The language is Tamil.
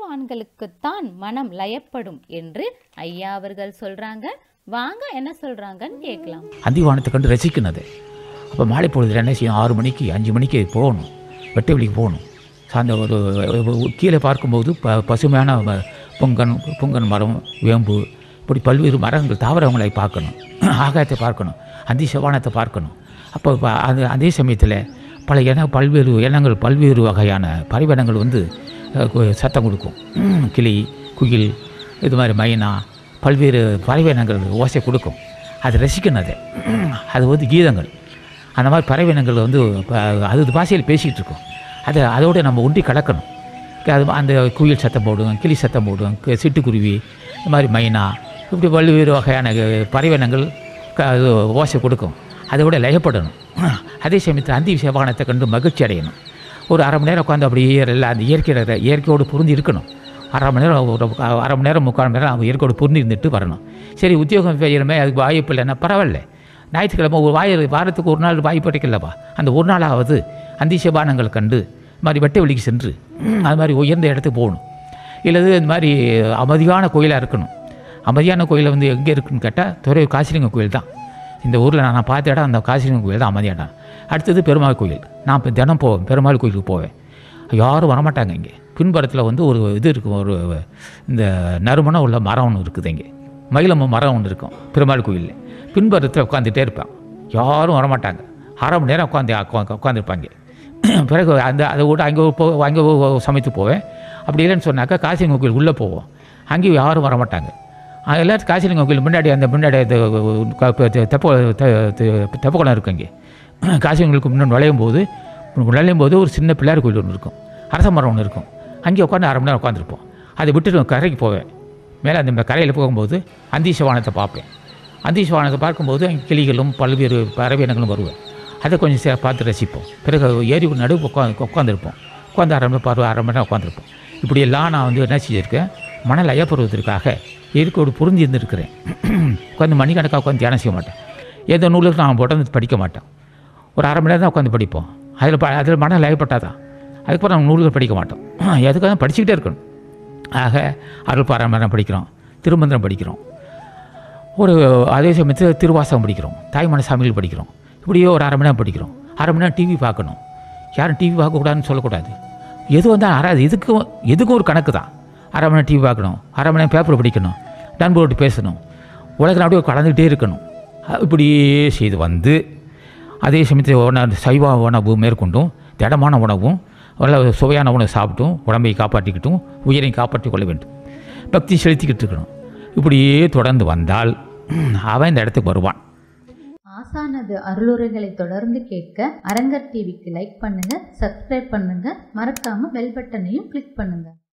ஆண்களுக்குத்தான் மனம் லயப்படும் என்று ஐயா அவர்கள் சொல்றாங்க வாங்க என்ன சொல்றாங்கன்னு கேட்கலாம் அந்திவானத்தை கண்டு ரசிக்கணும் அது அப்போ மாலை பொழுதுல என்ன செய்யணும் ஆறு மணிக்கு அஞ்சு மணிக்கு போகணும் வெட்டை வெளிக்கு போகணும் சார்ந்த ஒரு ஒரு- கீழே பார்க்கும்போது ப பசுமையான ம- புங்கன் புங்கன் மரம் வேம்பு இப்படி பல்வேறு மரங்கள் தாவரங்களை பார்க்கணும் ஆகாயத்தை பார்க்கணும் அந்தி செவ்வானத்தை பார்க்கணும் அப்போ ப- அது அதே சமயத்தில் பல இன பல்வேறு இனங்கள் பல்வேறு வகையான பரிவனங்கள் வந்து அஹ், கு- சத்தம் கொடுக்கும் கிளி குயில் இது மாதிரி மைனா பல்வேறு பறவையினங்கள் ஓசை கொடுக்கும் அது ரசிக்கணும் அதை அது வந்து கீதங்கள் அந்த மாதிரி பறவையினங்கள் வந்து ப- அது பாஷையில் பேசிகிட்டு இருக்கும் அதை அதோட நம்ம ஒன்றி கலக்கணும் அது அந்த குயில் சத்தம் போடும் கிளி சத்தம் போடும் க- சிட்டுக்குருவி இந்த மாதிரி மைனா இப்படி பல்வேறு வகையான க- பறவையினங்கள் க- அது ஓசை கொடுக்கும் அதோட லயப்படணும் அதே சமயத்தில் அந்தி செவ்வானத்தை கண்டு மகிழ்ச்சி அடையணும் ஒரு அரை மணி நேரம் உட்காந்து அப்படியே எல்லாம் அந்த இயற்கையோட இயற்கையோடு பொருந்தி இருக்கணும் அரை மணி நேரம் ஒரு அரை மணி நேரம் முக்கால் மணி நேரம் அவங்க இயற்கையோடு பொருந்தி இருந்துட்டு வரணும் சரி உத்தியோகம் செய்யணுமே அதுக்கு வாய்ப்பு இல்லைன்னா பரவாயில்ல ஞாயிற்றுக்கிழமை ஒரு வாய வாரத்துக்கு ஒரு நாள் வாய்ப்பு கிடைக்கலப்பா அந்த ஒரு நாளாவது அந்தி செவ்வானங்கள் கண்டு இது மாதிரி வெட்டை வெளிக்கு சென்று அது மாதிரி உயர்ந்த இடத்துக்கு போகணும் இல்லது இந்த மாதிரி அமைதியான கோயிலாக இருக்கணும் அமைதியான கோயிலை வந்து எங்கே இருக்குன்னு கேட்டால் துறை காசிலிங்க கோயில் தான் இந்த ஊரில் நான் நான் பார்த்த இடம் அந்த காசிலிங்க கோயில் தான் அமைதியான இடம். அடுத்தது பெருமாள் கோயில் நான் இப்போ தினம் போவேன் பெருமாள் கோயிலுக்கு போவேன் யாரும் வரமாட்டாங்க இங்கே பின்புறத்தில் வந்து ஒரு இது இருக்கும் ஒரு இந்த நறுமணம் உள்ள மரம் ஒன்று இருக்குது இங்கே மயிலம்ம மரம் ஒன்று இருக்கும் பெருமாள் கோயிலில் பின்புறத்தில் உட்காந்துட்டே இருப்பேன் யாரும் வரமாட்டாங்க அரை மணி நேரம் உட்காந்து உட்காந்துருப்பாங்க பிறகு அந்த அதை விட்டு அங்கே போ அங்கே சமைத்து போவேன் அப்படி இல்லைன்னு சொன்னாக்கா காசிலிங்க கோயில் உள்ளே போவோம் அங்கேயும் யாரும் வரமாட்டாங்க அஹ் எல்லாரும் காசிலிங்க கோயில் முன்னாடி அந்த முன்னாடி இது க- ப- தெ- தெப்ப தெ- தெ- தெப்பக்குளம் இருக்கு அங்கே காசிலிங்களுக்கு முன்னாடி நுழையும் போது நுழையும் போது ஒரு சின்ன பிள்ளையார் கோயில் ஒன்று இருக்கும் அரச மரம் ஒன்று இருக்கும் அங்கே உட்காந்து அரை மணி நேரம் உட்காந்துருப்போம் அதை விட்டுட்டு கரைக்கு போவேன் மேலே அந்த கரையில் போகும்போது அந்தீசவானத்தை பார்ப்பேன் அந்தீசவானத்தை பார்க்கும்போது அங்கே கிளிகளும் பல்வேறு பறவையினங்களும் வருவேன் அதை கொஞ்சம் சே பார்த்து ரசிப்போம் பிறகு ஏரி நடுவு உட்காந்து உட்காந்துருப்போம் உட்காந்து அரை மணி பருவ அரை மணி நேரம் உட்காந்துருப்போம் இப்படியெல்லாம் நான் வந்து என்ன செஞ்சுருக்கேன் மணல் ஐயப்படுவதற்காக இயற்கையோடு புரிஞ்சு இருந்திருக்கிறேன் உட்காந்து மணிக்கணக்காக உட்காந்து தியானம் செய்ய மாட்டேன் எந்த நூலுக்கு நான் உடந்து படிக்க மாட்டேன் ஒரு அரை மணி நேரம் தான் உட்காந்து படிப்போம் அதில் ப அதில் மனம் லயப்பட்டாதான் அதுக்கப்புறம் நம்ம நூல்கள் படிக்க மாட்டோம் எதுக்காக படிச்சுக்கிட்டே இருக்கணும் ஆக அருள் பாராமரம் படிக்கிறோம் திருமந்திரம் படிக்கிறோம் ஒரு அதே சமயத்தில் திருவாசகம் படிக்கிறோம் தாய்மான சாமிகள் படிக்கிறோம் இப்படியே ஒரு அரை மணி நேரம் படிக்கிறோம் அரை மணி நேரம் டிவி பார்க்கணும் யாரும் டிவி பார்க்கக்கூடாதுன்னு சொல்லக்கூடாது எது வந்தால் அறாது எதுக்கும் எதுக்கும் ஒரு கணக்கு தான் அரை மணி நேரம் டிவி பார்க்கணும் அரை மணி நேரம் பேப்பர் படிக்கணும் நண்பரோடு பேசணும் உலகில் அப்படியே கலந்துக்கிட்டே இருக்கணும் அஹ் இப்படியே செய்து வந்து அதே சமயத்தில் உணவு சைவ உணவு மேற்கொண்டும் திடமான உணவும் நல்ல சுவையான உணவு சாப்பிட்டும் உடம்பை காப்பாற்றிக்கிட்டும் உயிரையும் காப்பாற்றிக் கொள்ள வேண்டும் பக்தி செலுத்திக்கிட்டு இருக்கணும் இப்படியே தொடர்ந்து வந்தால் அவன் இந்த இடத்துக்கு வருவான் ஆசானது அருளுரைகளை தொடர்ந்து கேட்க அரங்கர் டிவிக்கு லைக் பண்ணுங்க சப்ஸ்கிரைப் பண்ணுங்க மறக்காம பெல் பட்டனையும் கிளிக் பண்ணுங்க